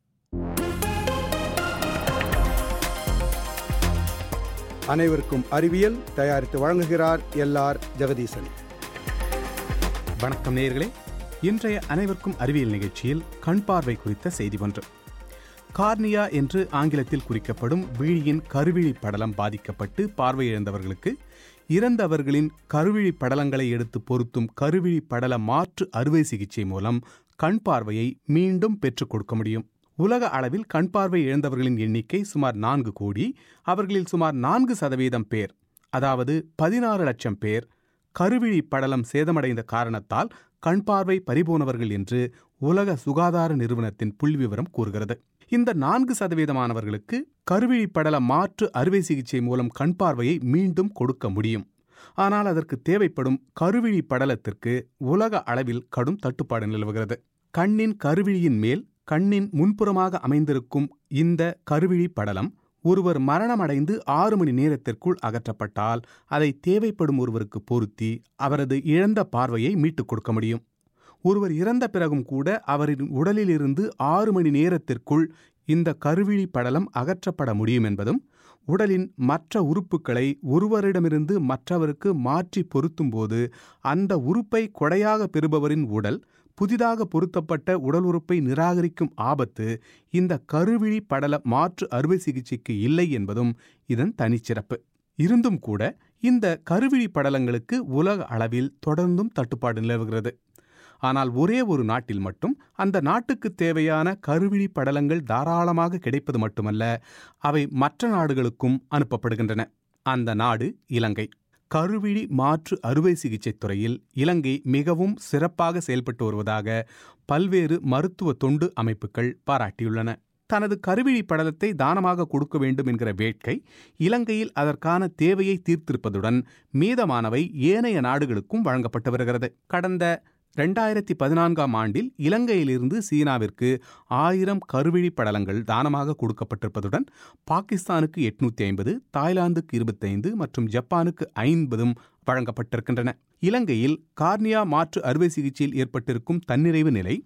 அனைவருக்கும் அறிவியல் தயாரித்து வழங்குகிறார் எல்ஆர் ஜெகதீசன் வணக்கம் நேயர்களே இன்றைய அனைவருக்கும் அறிவியல் நிகழ்ச்சியில் கண் பார்வை குறித்த செய்தி ஒன்று கார்னியா என்று ஆங்கிலத்தில் குறிக்கப்படும் விழியின் கருவிழி படலம் பாதிக்கப்பட்டு பார்வையிழந்தவர்களுக்கு இறந்தவர்களின் கருவிழி படலங்களை எடுத்து பொருத்தும் கருவிழி படல மாற்று அறுவை சிகிச்சை மூலம் கண் பார்வையை மீண்டும் பெற்றுக் கொடுக்க முடியும் உலக அளவில் கண் பார்வை இழந்தவர்களின் எண்ணிக்கை சுமார் நான்கு கோடி அவர்களில் சுமார் நான்கு சதவீதம் பேர் அதாவது பதினாறு லட்சம் பேர் கருவிழி படலம் சேதமடைந்த காரணத்தால் கண் பார்வை பறிபோனவர்கள் என்று உலக சுகாதார நிறுவனத்தின் புள்ளிவிவரம் கூறுகிறது இந்த நான்கு சதவீதமானவர்களுக்கு கருவிழி படல மாற்று அறுவை சிகிச்சை மூலம் கண் பார்வையை மீண்டும் கொடுக்க முடியும் ஆனால் அதற்கு தேவைப்படும் கருவிழி படலத்திற்கு உலக அளவில் கடும் தட்டுப்பாடு நிலவுகிறது கண்ணின் கருவிழியின் மேல் கண்ணின் முன்புறமாக அமைந்திருக்கும் இந்த கருவிழி படலம் ஒருவர் மரணமடைந்து ஆறு மணி நேரத்திற்குள் அகற்றப்பட்டால் அதை தேவைப்படும் ஒருவருக்கு பொருத்தி அவரது இழந்த பார்வையை மீட்டுக் கொடுக்க முடியும் ஒருவர் இறந்த பிறகும் கூட அவரின் உடலிலிருந்து ஆறு மணி நேரத்திற்குள் இந்த கருவிழி படலம் அகற்றப்பட முடியும் என்பதும் உடலின் மற்ற உறுப்புகளை ஒருவரிடமிருந்து மற்றவருக்கு மாற்றி பொருத்தும்போது அந்த உறுப்பை கொடையாக பெறுபவரின் உடல் புதிதாக பொருத்தப்பட்ட உடல் உறுப்பை நிராகரிக்கும் ஆபத்து இந்த கருவிழி படல மாற்று அறுவை சிகிச்சைக்கு இல்லை என்பதும் இதன் தனிச்சிறப்பு இருந்தும் கூட இந்த கருவிழி படலங்களுக்கு உலக அளவில் தொடர்ந்தும் தட்டுப்பாடு நிலவுகிறது ஆனால் ஒரே ஒரு நாட்டில் மட்டும் அந்த நாட்டுக்கு தேவையான கருவிழி படலங்கள் தாராளமாக கிடைப்பது மட்டுமல்ல அவை மற்ற நாடுகளுக்கும் அனுப்பப்படுகின்றன அந்த நாடு இலங்கை கருவிழி மாற்று அறுவை சிகிச்சை துறையில் இலங்கை மிகவும் சிறப்பாக செயல்பட்டு வருவதாக பல்வேறு மருத்துவ தொண்டு அமைப்புகள் பாராட்டியுள்ளன தனது கருவிழி படலத்தை தானமாக கொடுக்க வேண்டும் என்கிற வேட்கை இலங்கையில் அதற்கான தேவையை தீர்த்திருப்பதுடன் மீதமானவை ஏனைய நாடுகளுக்கும் வழங்கப்பட்டு வருகிறது கடந்த ரெண்டாயிரத்தி பதினான்காம் ஆண்டில் இலங்கையிலிருந்து சீனாவிற்கு ஆயிரம் கருவிழி படலங்கள் தானமாக கொடுக்கப்பட்டிருப்பதுடன் பாகிஸ்தானுக்கு எட்நூத்தி ஐம்பது தாய்லாந்துக்கு இருபத்தைந்து மற்றும் ஜப்பானுக்கு ஐம்பதும் வழங்கப்பட்டிருக்கின்றன இலங்கையில் கார்னியா மாற்று அறுவை சிகிச்சையில் ஏற்பட்டிருக்கும் தன்னிறைவு நிலை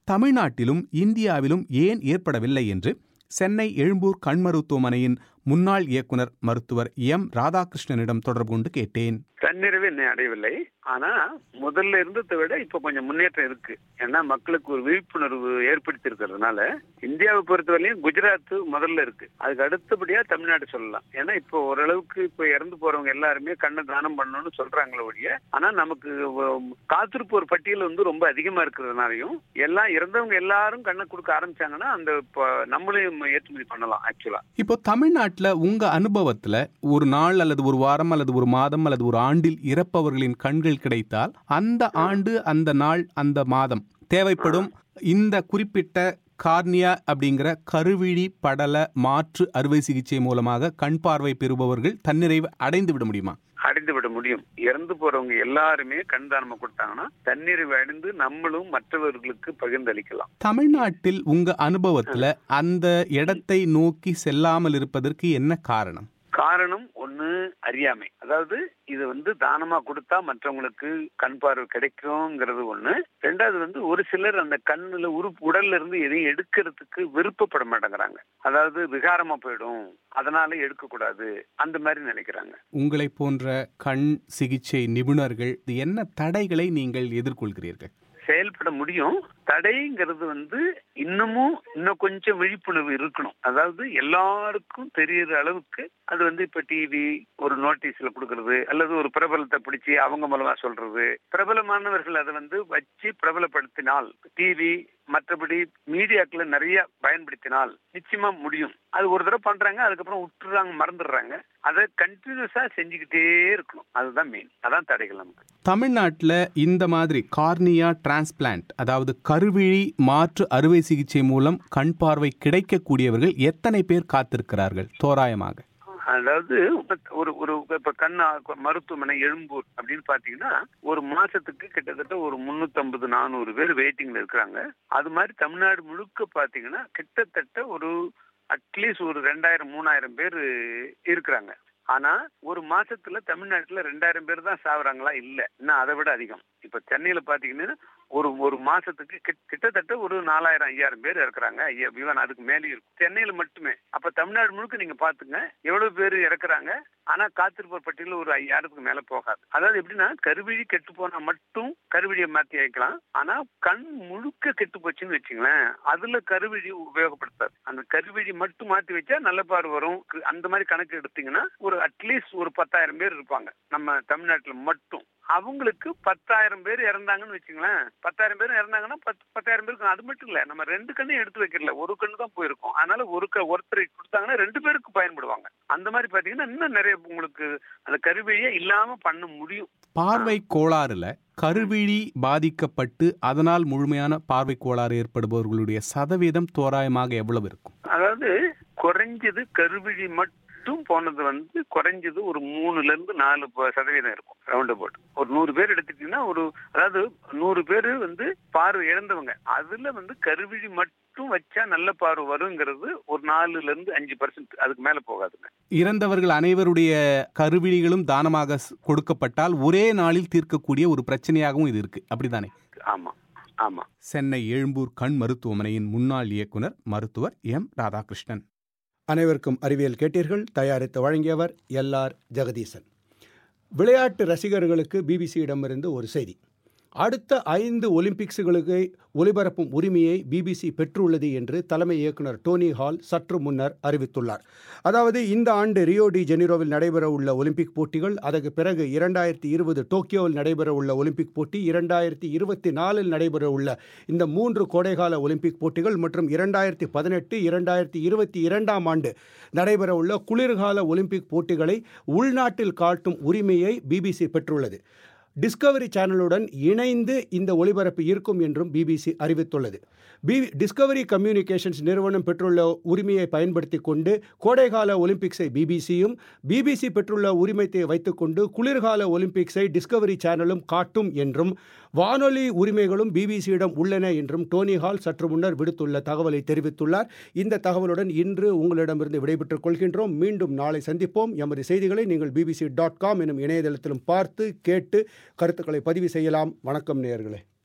தமிழ்நாட்டிலும் இந்தியாவிலும் ஏன் ஏற்படவில்லை என்று சென்னை எழும்பூர் கண் மருத்துவமனையின் முன்னாள் இயக்குனர் மருத்துவர் எம் ராதாகிருஷ்ணனிடம் தொடர்பு கொண்டு கேட்டேன் தன்னிறைவு என்னை அடையவில்லை ஆனா முதல்ல இருந்ததை விட இப்ப கொஞ்சம் முன்னேற்றம் இருக்கு ஏன்னா மக்களுக்கு ஒரு விழிப்புணர்வு ஏற்படுத்தி இருக்கிறதுனால இந்தியாவை பொறுத்தவரையிலும் குஜராத் முதல்ல இருக்கு அதுக்கு அடுத்தபடியா தமிழ்நாடு சொல்லலாம் ஏன்னா இப்போ ஓரளவுக்கு இப்போ இறந்து போறவங்க எல்லாருமே கண்ணை தானம் பண்ணணும்னு சொல்றாங்களே ஒழிய ஆனா நமக்கு வ- காத்திருப்போர் பட்டியல் வந்து ரொம்ப அதிகமா இருக்கிறதுனாலையும் எல்லாம் இறந்தவங்க எல்லாரும் கண்ணை கொடுக்க ஆரம்பிச்சாங்கன்னா அந்த இப்போ நம்மளையும் ஏற்றுமதி பண்ணலாம் ஆக்சுவலா இப்போ தமிழ்நாட்டில் உங்க அனுபவத்துல ஒரு நாள் அல்லது ஒரு வாரம் அல்லது ஒரு மாதம் அல்லது ஒரு ஆண்டில் இறப்பவர்களின் கண்கள் கிடைத்தால் அந்த ஆண்டு அந்த நாள் அந்த மாதம் தேவைப்படும் இந்த குறிப்பிட்ட கார்னியா அப்படிங்கிற கருவிழி படல மாற்று அறுவை சிகிச்சை மூலமாக கண் பார்வை பெறுபவர்கள் தன்னிறைவு அடைந்து விட முடியுமா அடைந்து விட முடியும் இறந்து போறவங்க எல்லாருமே கண் தானம் கொடுத்தாங்கன்னா தண்ணீரை அடைந்து நம்மளும் மற்றவர்களுக்கு பகிர்ந்தளிக்கலாம் தமிழ்நாட்டில் உங்க அனுபவத்துல அந்த இடத்தை நோக்கி செல்லாமல் இருப்பதற்கு என்ன காரணம் காரணம் ஒண்ணு அறியாமை அதாவது இது வந்து தானமா கொடுத்தா மற்றவங்களுக்கு கண் பார்வை கிடைக்குங்கிறது ஒண்ணு ரெண்டாவது வந்து ஒரு சிலர் அந்த கண்ணுல உறுப்பு உடல்ல இருந்து எதையும் எடுக்கிறதுக்கு விருப்பப்பட மாட்டேங்கிறாங்க அதாவது விகாரமா போயிடும் அதனால எடுக்க கூடாது அந்த மாதிரி நினைக்கிறாங்க உங்களை போன்ற கண் சிகிச்சை நிபுணர்கள் இது என்ன தடைகளை நீங்கள் எதிர்கொள்கிறீர்கள் செயல்பட முடியும் தடைங்கிறது வந்து இன்னமும் இன்னும் கொஞ்சம் விழிப்புணர்வு இருக்கணும் அதாவது எல்லாருக்கும் தெரியற அளவுக்கு அது வந்து இப்ப டிவி ஒரு நோட்டீஸ்ல கொடுக்கறது அல்லது ஒரு பிரபலத்தை பிடிச்சி அவங்க மூலமா சொல்றது பிரபலமானவர்கள் அதை வந்து வச்சு பிரபலப்படுத்தினால் டிவி மற்றபடி மீடியாக்களை நிறைய பயன்படுத்தினால் நிச்சயமா முடியும் அது ஒரு தடவை பண்றாங்க அதுக்கப்புறம் விட்டுறாங்க மறந்துடுறாங்க அதை கண்டினியூஸா செஞ்சுக்கிட்டே இருக்கணும் அதுதான் மெயின் அதான் தடைகள் நமக்கு தமிழ்நாட்டில் இந்த மாதிரி கார்னியா டிரான்ஸ்பிளான்ட் அதாவது கருவிழி மாற்று அறுவை சிகிச்சை மூலம் கண் பார்வை கிடைக்கக்கூடியவர்கள் எத்தனை பேர் காத்திருக்கிறார்கள் தோராயமாக அதாவது ஒரு ஒரு இப்ப கண்ணா மருத்துவமனை எழும்பூர் அப்படின்னு பாத்தீங்கன்னா ஒரு மாசத்துக்கு கிட்டத்தட்ட ஒரு முன்னூத்தி நானூறு பேர் வெயிட்டிங்ல இருக்கிறாங்க அது மாதிரி தமிழ்நாடு முழுக்க பாத்தீங்கன்னா கிட்டத்தட்ட ஒரு அட்லீஸ்ட் ஒரு ரெண்டாயிரம் மூணாயிரம் பேர் இருக்கிறாங்க ஆனா ஒரு மாசத்துல தமிழ்நாட்டுல ரெண்டாயிரம் பேர் தான் சாகுறாங்களா இல்ல இன்னும் அதை விட அதிகம் இப்ப சென்னையில பாத்தீங்கன்னா ஒரு ஒரு மாசத்துக்கு கிட்- கிட்டத்தட்ட ஒரு நாலாயிரம் ஐயாயிரம் பேர் இருக்கிறாங்க ஐயா விவன் அதுக்கு மேலேயும் இருக்கும் சென்னையில மட்டுமே அப்ப தமிழ்நாடு முழுக்க நீங்க பாத்துங்க எவ்வளவு பேர் இறக்குறாங்க ஆனா காத்திருப்போர் பட்டியல ஒரு ஐயாயிரத்துக்கு மேல போகாது அதாவது எப்படின்னா கருவிழி கெட்டு போனா மட்டும் கருவிழியை மாத்தி வைக்கலாம் ஆனா கண் முழுக்க கெட்டு போச்சுன்னு வச்சுங்களேன் அதுல கருவிழி உபயோகப்படுத்தாது அந்த கருவிழி மட்டும் மாத்தி வச்சா நல்ல பார்வை வரும் கு- அந்த மாதிரி கணக்கு எடுத்தீங்கன்னா ஒரு அட்லீஸ்ட் ஒரு பத்தாயிரம் பேர் இருப்பாங்க நம்ம தமிழ்நாட்டுல மட்டும் அவங்களுக்கு பத்தாயிரம் பேர் இறந்தாங்கன்னு வச்சுங்களேன் பத்தாயிரம் பேர் இறந்தாங்கன்னா பத்து பத்தாயிரம் பேருக்கு அது மட்டும் இல்ல நம்ம ரெண்டு கண்ணையும் எடுத்து வைக்கல ஒரு கண்ணு தான் போயிருக்கும் அதனால ஒரு க ஒருத்தர் கொடுத்தாங்கன்னா ரெண்டு பேருக்கு பயன்படுவாங்க அந்த மாதிரி பாத்தீங்கன்னா இன்னும் நிறைய உங்களுக்கு அந்த கருவிழியே இல்லாம பண்ண முடியும் பார்வை கோளாறுல கருவிழி பாதிக்கப்பட்டு அதனால் முழுமையான பார்வை கோளாறு ஏற்படுபவர்களுடைய சதவீதம் தோராயமாக எவ்வளவு இருக்கும் அதாவது குறைஞ்சது கருவிழி மட்டும் போனது வந்து குறைஞ்சது ஒரு மூணுல இருந்து நாலு ப- சதவீதம் இருக்கும் ரவுண்ட் அபவுட் ஒரு நூறு பேர் எடுத்துட்டீங்கன்னா ஒரு அதாவது நூறு பேர் வந்து பார்வை இழந்தவங்க அதுல வந்து கருவிழி மட்டும் வச்சா நல்ல பார்வை வருங்கிறது ஒரு நாலுல இருந்து அஞ்சு பர்சன்ட் அதுக்கு மேல போகாதுங்க இறந்தவர்கள் அனைவருடைய கருவிழிகளும் தானமாக ஸ்- கொடுக்கப்பட்டால் ஒரே நாளில் தீர்க்கக்கூடிய ஒரு பிரச்சனையாகவும் இது இருக்கு அப்படிதானே ஆமா ஆமா சென்னை எழும்பூர் கண் மருத்துவமனையின் முன்னாள் இயக்குனர் மருத்துவர் எம் ராதாகிருஷ்ணன் அனைவருக்கும் அறிவியல் கேட்டீர்கள் தயாரித்து வழங்கியவர் எல்ஆர் ஜெகதீசன் விளையாட்டு ரசிகர்களுக்கு பிபிசியிடமிருந்து ஒரு செய்தி அடுத்த ஐந்து ஒலிம்பிக்ஸுகளுக்கு ஒலிபரப்பும் உரிமையை பிபிசி பெற்றுள்ளது என்று தலைமை இயக்குனர் டோனி ஹால் சற்று முன்னர் அறிவித்துள்ளார் அதாவது இந்த ஆண்டு ரியோ டி ஜெனிரோவில் நடைபெறவுள்ள ஒலிம்பிக் போட்டிகள் அதற்கு பிறகு இரண்டாயிரத்தி இருபது டோக்கியோவில் நடைபெறவுள்ள ஒலிம்பிக் போட்டி இரண்டாயிரத்தி இருபத்தி நாலில் நடைபெறவுள்ள இந்த மூன்று கோடைகால ஒலிம்பிக் போட்டிகள் மற்றும் இரண்டாயிரத்தி பதினெட்டு இரண்டாயிரத்தி இருபத்தி இரண்டாம் ஆண்டு நடைபெறவுள்ள குளிர்கால ஒலிம்பிக் போட்டிகளை உள்நாட்டில் காட்டும் உரிமையை பிபிசி பெற்றுள்ளது டிஸ்கவரி சேனலுடன் இணைந்து இந்த ஒளிபரப்பு இருக்கும் என்றும் பிபிசி அறிவித்துள்ளது பி டிஸ்கவரி கம்யூனிகேஷன்ஸ் நிறுவனம் பெற்றுள்ள உரிமையை பயன்படுத்தி கொண்டு கோடைகால ஒலிம்பிக்ஸை பிபிசியும் பிபிசி பெற்றுள்ள உரிமத்தை வைத்துக்கொண்டு குளிர்கால ஒலிம்பிக்ஸை டிஸ்கவரி சேனலும் காட்டும் என்றும் வானொலி உரிமைகளும் பிபிசியிடம் உள்ளன என்றும் டோனி ஹால் சற்று முன்னர் விடுத்துள்ள தகவலை தெரிவித்துள்ளார் இந்த தகவலுடன் இன்று உங்களிடமிருந்து விடைபெற்றுக் கொள்கின்றோம் மீண்டும் நாளை சந்திப்போம் எமது செய்திகளை நீங்கள் பிபிசி டாட் காம் எனும் இணையதளத்திலும் பார்த்து கேட்டு கருத்துக்களை பதிவு செய்யலாம் வணக்கம் நேயர்களே